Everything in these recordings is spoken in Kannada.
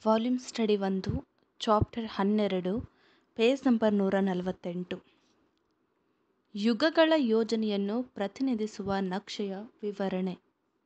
ವಾಲ್ಯೂಮ್ ಸ್ಟಡಿ ಒಂದು ಚಾಪ್ಟರ್ ಹನ್ನೆರಡು ಪೇಜ್ ನಂಬರ್ ನೂರ ನಲವತ್ತೆಂಟು ಯುಗಗಳ ಯೋಜನೆಯನ್ನು ಪ್ರತಿನಿಧಿಸುವ ನಕ್ಷೆಯ ವಿವರಣೆ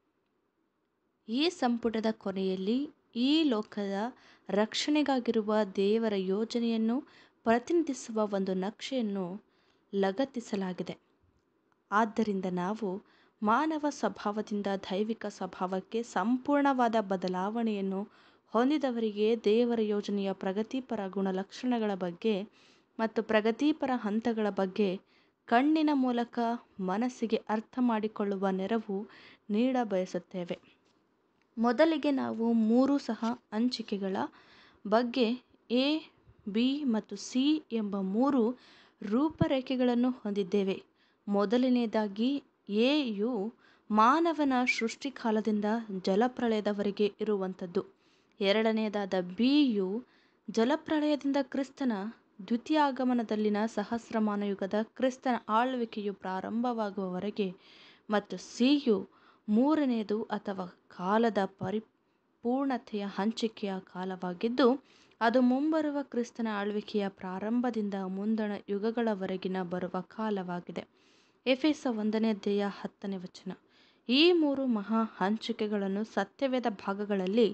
ಈ ಸಂಪುಟದ ಕೊನೆಯಲ್ಲಿ ಈ ಲೋಕದ ರಕ್ಷಣೆಗಾಗಿರುವ ದೇವರ ಯೋಜನೆಯನ್ನು ಪ್ರತಿನಿಧಿಸುವ ಒಂದು ನಕ್ಷೆಯನ್ನು ಲಗತ್ತಿಸಲಾಗಿದೆ ಆದ್ದರಿಂದ ನಾವು ಮಾನವ ಸ್ವಭಾವದಿಂದ ದೈವಿಕ ಸ್ವಭಾವಕ್ಕೆ ಸಂಪೂರ್ಣವಾದ ಬದಲಾವಣೆಯನ್ನು ಹೊಂದಿದವರಿಗೆ ದೇವರ ಯೋಜನೆಯ ಪ್ರಗತಿಪರ ಗುಣಲಕ್ಷಣಗಳ ಬಗ್ಗೆ ಮತ್ತು ಪ್ರಗತಿಪರ ಹಂತಗಳ ಬಗ್ಗೆ ಕಣ್ಣಿನ ಮೂಲಕ ಮನಸ್ಸಿಗೆ ಅರ್ಥ ಮಾಡಿಕೊಳ್ಳುವ ನೆರವು ನೀಡಬಯಸುತ್ತೇವೆ ಮೊದಲಿಗೆ ನಾವು ಮೂರು ಸಹ ಹಂಚಿಕೆಗಳ ಬಗ್ಗೆ ಎ ಬಿ ಮತ್ತು ಸಿ ಎಂಬ ಮೂರು ರೂಪರೇಖೆಗಳನ್ನು ಹೊಂದಿದ್ದೇವೆ ಮೊದಲನೆಯದಾಗಿ ಎ ಯು ಮಾನವನ ಸೃಷ್ಟಿಕಾಲದಿಂದ ಜಲಪ್ರಳಯದವರೆಗೆ ಇರುವಂಥದ್ದು ಎರಡನೆಯದಾದ ಬಿ ಯು ಜಲಪ್ರಳಯದಿಂದ ಕ್ರಿಸ್ತನ ದ್ವಿತೀಯಾಗಮನದಲ್ಲಿನ ಸಹಸ್ರಮಾನ ಯುಗದ ಕ್ರಿಸ್ತನ ಆಳ್ವಿಕೆಯು ಪ್ರಾರಂಭವಾಗುವವರೆಗೆ ಮತ್ತು ಸಿ ಯು ಮೂರನೆಯದು ಅಥವಾ ಕಾಲದ ಪರಿಪೂರ್ಣತೆಯ ಹಂಚಿಕೆಯ ಕಾಲವಾಗಿದ್ದು ಅದು ಮುಂಬರುವ ಕ್ರಿಸ್ತನ ಆಳ್ವಿಕೆಯ ಪ್ರಾರಂಭದಿಂದ ಮುಂದಣ ಯುಗಗಳವರೆಗಿನ ಬರುವ ಕಾಲವಾಗಿದೆ ಎಫೆಸ ಒಂದನೇ ಅಧ್ಯಾಯ ಹತ್ತನೇ ವಚನ ಈ ಮೂರು ಮಹಾ ಹಂಚಿಕೆಗಳನ್ನು ಸತ್ಯವೇದ ಭಾಗಗಳಲ್ಲಿ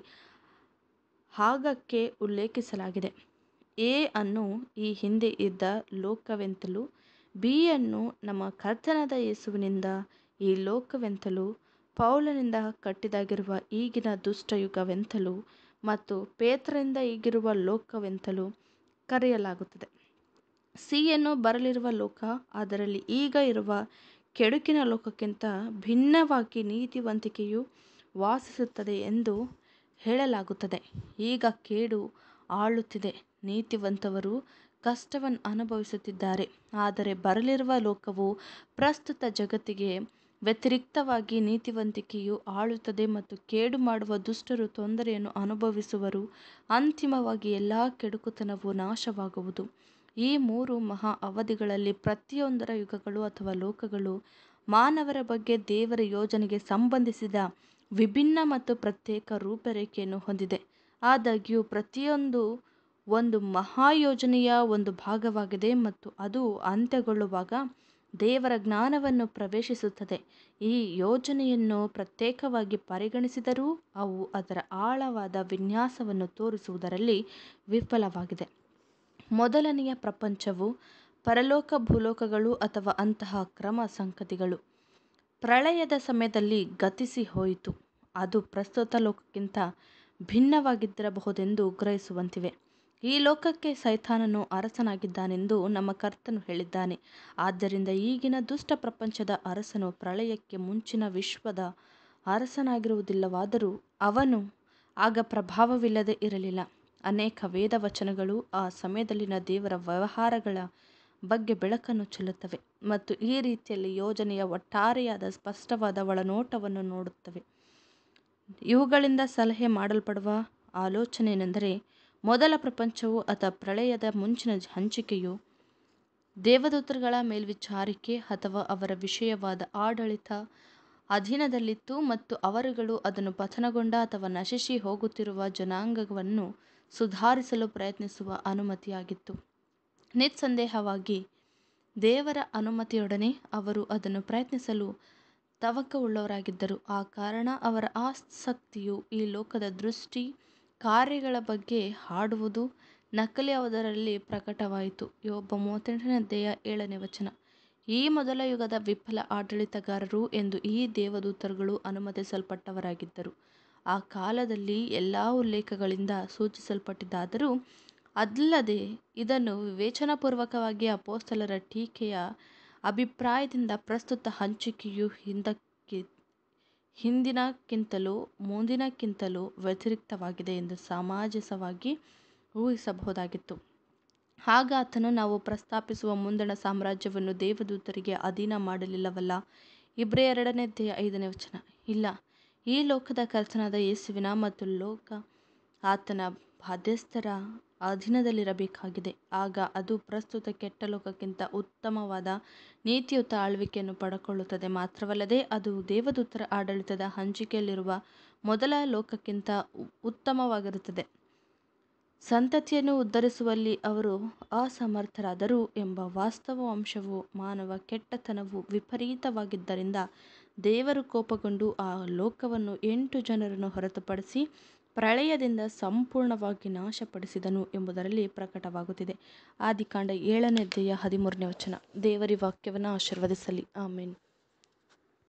ಹಾಗಕ್ಕೆ ಉಲ್ಲೇಖಿಸಲಾಗಿದೆ ಎ ಅನ್ನು ಈ ಹಿಂದೆ ಇದ್ದ ಲೋಕವೆಂತಲೂ ಬಿ ಅನ್ನು ನಮ್ಮ ಕರ್ತನಾದ ಯೇಸುವಿನಿಂದ ಈ ಲೋಕವೆಂತಲೂ ಪೌಲನಿಂದ ಕಟ್ಟಿದಾಗಿರುವ ಈಗಿನ ದುಷ್ಟಯುಗವೆಂತಲೂ ಮತ್ತು ಪೇತ್ರನಿಂದ ಈಗಿರುವ ಲೋಕವೆಂತಲೂ ಕರೆಯಲಾಗುತ್ತದೆ ಸಿಯನ್ನು ಬರಲಿರುವ ಲೋಕ ಅದರಲ್ಲಿ ಈಗ ಇರುವ ಕೆಡುಕಿನ ಲೋಕಕ್ಕಿಂತ ಭಿನ್ನವಾಗಿ ನೀತಿವಂತಿಕೆಯು ವಾಸಿಸುತ್ತದೆ ಎಂದು ಹೇಳಲಾಗುತ್ತದೆ ಈಗ ಕೇಡು ಆಳುತ್ತಿದೆ ನೀತಿವಂತವರು ಕಷ್ಟವನ್ನು ಅನುಭವಿಸುತ್ತಿದ್ದಾರೆ ಆದರೆ ಬರಲಿರುವ ಲೋಕವು ಪ್ರಸ್ತುತ ಜಗತ್ತಿಗೆ ವ್ಯತಿರಿಕ್ತವಾಗಿ ನೀತಿವಂತಿಕೆಯು ಆಳುತ್ತದೆ ಮತ್ತು ಕೇಡು ಮಾಡುವ ದುಷ್ಟರು ತೊಂದರೆಯನ್ನು ಅನುಭವಿಸುವರು ಅಂತಿಮವಾಗಿ ಎಲ್ಲ ಕೆಡುಕುತನವು ನಾಶವಾಗುವುದು ಈ ಮೂರು ಮಹಾ ಅವಧಿಗಳಲ್ಲಿ ಪ್ರತಿಯೊಂದರ ಯುಗಗಳು ಅಥವಾ ಲೋಕಗಳು ಮಾನವರ ಬಗ್ಗೆ ದೇವರ ಯೋಜನೆಗೆ ಸಂಬಂಧಿಸಿದ ವಿಭಿನ್ನ ಮತ್ತು ಪ್ರತ್ಯೇಕ ರೂಪರೇಖೆಯನ್ನು ಹೊಂದಿದೆ ಆದಾಗ್ಯೂ ಪ್ರತಿಯೊಂದು ಒಂದು ಮಹಾಯೋಜನೆಯ ಒಂದು ಭಾಗವಾಗಿದೆ ಮತ್ತು ಅದು ಅಂತ್ಯಗೊಳ್ಳುವಾಗ ದೇವರ ಜ್ಞಾನವನ್ನು ಪ್ರವೇಶಿಸುತ್ತದೆ ಈ ಯೋಜನೆಯನ್ನು ಪ್ರತ್ಯೇಕವಾಗಿ ಪರಿಗಣಿಸಿದರೂ ಅವು ಅದರ ಆಳವಾದ ವಿನ್ಯಾಸವನ್ನು ತೋರಿಸುವುದರಲ್ಲಿ ವಿಫಲವಾಗಿದೆ ಮೊದಲನೆಯ ಪ್ರಪಂಚವು ಪರಲೋಕ ಭೂಲೋಕಗಳು ಅಥವಾ ಅಂತಹ ಕ್ರಮ ಸಂಗತಿಗಳು ಪ್ರಳಯದ ಸಮಯದಲ್ಲಿ ಗತಿಸಿ ಹೋಯಿತು ಅದು ಪ್ರಸ್ತುತ ಲೋಕಕ್ಕಿಂತ ಭಿನ್ನವಾಗಿದ್ದಿರಬಹುದೆಂದು ಗ್ರಹಿಸುವಂತಿವೆ ಈ ಲೋಕಕ್ಕೆ ಸೈತಾನನು ಅರಸನಾಗಿದ್ದಾನೆಂದು ನಮ್ಮ ಕರ್ತನು ಹೇಳಿದ್ದಾನೆ ಆದ್ದರಿಂದ ಈಗಿನ ದುಷ್ಟ ಪ್ರಪಂಚದ ಅರಸನು ಪ್ರಳಯಕ್ಕೆ ಮುಂಚಿನ ವಿಶ್ವದ ಅರಸನಾಗಿರುವುದಿಲ್ಲವಾದರೂ ಅವನು ಆಗ ಪ್ರಭಾವವಿಲ್ಲದೆ ಇರಲಿಲ್ಲ ಅನೇಕ ವೇದ ವಚನಗಳು ಆ ಸಮಯದಲ್ಲಿನ ದೇವರ ವ್ಯವಹಾರಗಳ ಬಗ್ಗೆ ಬೆಳಕನ್ನು ಚೆಲ್ಲುತ್ತವೆ ಮತ್ತು ಈ ರೀತಿಯಲ್ಲಿ ಯೋಜನೆಯ ಒಟ್ಟಾರೆಯಾದ ಸ್ಪಷ್ಟವಾದ ಒಳನೋಟವನ್ನು ನೋಡುತ್ತವೆ ಇವುಗಳಿಂದ ಸಲಹೆ ಮಾಡಲ್ಪಡುವ ಆಲೋಚನೆಯೆಂದರೆ ಮೊದಲ ಪ್ರಪಂಚವು ಅಥವಾ ಪ್ರಳಯದ ಮುಂಚಿನ ಹಂಚಿಕೆಯು ದೇವದೂತರುಗಳ ಮೇಲ್ವಿಚಾರಿಕೆ ಅಥವಾ ಅವರ ವಿಷಯವಾದ ಆಡಳಿತ ಅಧೀನದಲ್ಲಿತ್ತು ಮತ್ತು ಅವರುಗಳು ಅದನ್ನು ಪತನಗೊಂಡ ಅಥವಾ ನಶಿಸಿ ಹೋಗುತ್ತಿರುವ ಜನಾಂಗವನ್ನು ಸುಧಾರಿಸಲು ಪ್ರಯತ್ನಿಸುವ ಅನುಮತಿಯಾಗಿತ್ತು ನಿಸ್ಸಂದೇಹವಾಗಿ ದೇವರ ಅನುಮತಿಯೊಡನೆ ಅವರು ಅದನ್ನು ಪ್ರಯತ್ನಿಸಲು ತವಕವುಳ್ಳವರಾಗಿದ್ದರು ಆ ಕಾರಣ ಅವರ ಆಸಕ್ತಿಯು ಈ ಲೋಕದ ದೃಷ್ಟಿ ಕಾರ್ಯಗಳ ಬಗ್ಗೆ ಹಾಡುವುದು ನಕಲಿಯಾವುದರಲ್ಲಿ ಪ್ರಕಟವಾಯಿತು ಯೋಬ ಮೂವತ್ತೆಂಟನೇ ಅಧ್ಯಾಯ ಏಳನೇ ವಚನ ಈ ಮೊದಲ ಯುಗದ ವಿಫಲ ಆಡಳಿತಗಾರರು ಎಂದು ಈ ದೇವದೂತರುಗಳು ಅನುಮತಿಸಲ್ಪಟ್ಟವರಾಗಿದ್ದರು ಆ ಕಾಲದಲ್ಲಿ ಎಲ್ಲ ಉಲ್ಲೇಖಗಳಿಂದ ಸೂಚಿಸಲ್ಪಟ್ಟಿದ್ದಾದರೂ ಅಲ್ಲದೆ ಇದನ್ನು ವಿವೇಚನಾಪೂರ್ವಕವಾಗಿ ಅಪೋಸ್ತಲರ ಟೀಕೆಯ ಅಭಿಪ್ರಾಯದಿಂದ ಪ್ರಸ್ತುತ ಹಂಚಿಕೆಯು ಹಿಂದಕ್ಕೆ ಹಿಂದಿನಕ್ಕಿಂತಲೂ ಮುಂದಿನಕ್ಕಿಂತಲೂ ವ್ಯತಿರಿಕ್ತವಾಗಿದೆ ಎಂದು ಸಮಂಜಸವಾಗಿ ಊಹಿಸಬಹುದಾಗಿತ್ತು ಆಗ ಆತನು ನಾವು ಪ್ರಸ್ತಾಪಿಸುವ ಮುಂದಣ ಸಾಮ್ರಾಜ್ಯವನ್ನು ದೇವದೂತರಿಗೆ ಅಧೀನ ಮಾಡಲಿಲ್ಲವಲ್ಲ ಇಬ್ರೇ ಎರಡನೇ ಅಧ್ಯಾಯ ಐದನೇ ವಚನ ಇಲ್ಲ ಈ ಲೋಕದ ಕರ್ತನಾದ ಯೇಸುವಿನ ಮತ್ತು ಲೋಕ ಆತನ ಬಾಧ್ಯಸ್ಥರ ಅಧೀನದಲ್ಲಿರಬೇಕಾಗಿದೆ ಆಗ ಅದು ಪ್ರಸ್ತುತ ಕೆಟ್ಟ ಲೋಕಕ್ಕಿಂತ ಉತ್ತಮವಾದ ನೀತಿಯುತ ಆಳ್ವಿಕೆಯನ್ನು ಪಡೆದುಕೊಳ್ಳುತ್ತದೆ ಮಾತ್ರವಲ್ಲದೆ ಅದು ದೇವದೂತರ ಆಡಳಿತದ ಹಂಚಿಕೆಯಲ್ಲಿರುವ ಮೊದಲ ಲೋಕಕ್ಕಿಂತ ಉತ್ತಮವಾಗಿರುತ್ತದೆ ಸಂತತಿಯನ್ನು ಉದ್ಧರಿಸುವಲ್ಲಿ ಅವರು ಅಸಮರ್ಥರಾದರು ಎಂಬ ವಾಸ್ತವ ಅಂಶವು ಮಾನವ ಕೆಟ್ಟತನವು ವಿಪರೀತವಾಗಿದ್ದರಿಂದ ದೇವರು ಕೋಪಗೊಂಡು ಆ ಲೋಕವನ್ನು ಎಂಟು ಜನರನ್ನು ಹೊರತುಪಡಿಸಿ ಪ್ರಳಯದಿಂದ ಸಂಪೂರ್ಣವಾಗಿ ನಾಶಪಡಿಸಿದನು ಎಂಬುದರಲ್ಲಿ ಪ್ರಕಟವಾಗುತ್ತಿದೆ ಆದಿಕಾಂಡ ಏಳನೇ ಅಧ್ಯಾಯ ಹದಿಮೂರನೇ ವಚನ ದೇವರ ವಾಕ್ಯವನ್ನು ಆಶೀರ್ವದಿಸಲಿ ಆಮೇನ್